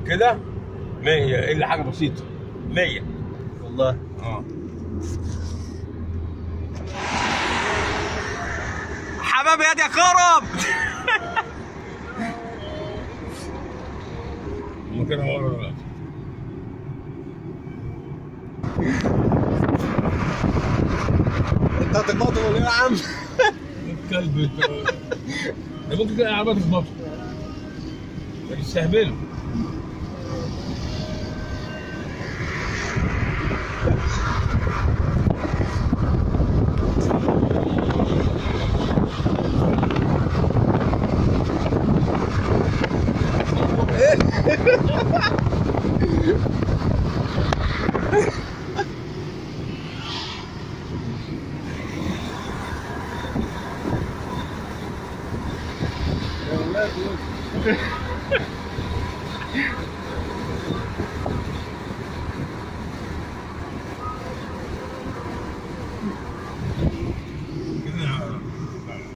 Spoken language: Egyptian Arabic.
كده 100 الا حاجه بسيطه 100 والله اه حباب يد يا كرم هم كده ورا دلوقتي انت هتخبطه ولا ايه يا عم؟ الكلب انت ده ممكن تلاقي عربيه تخبطه ما تستهبله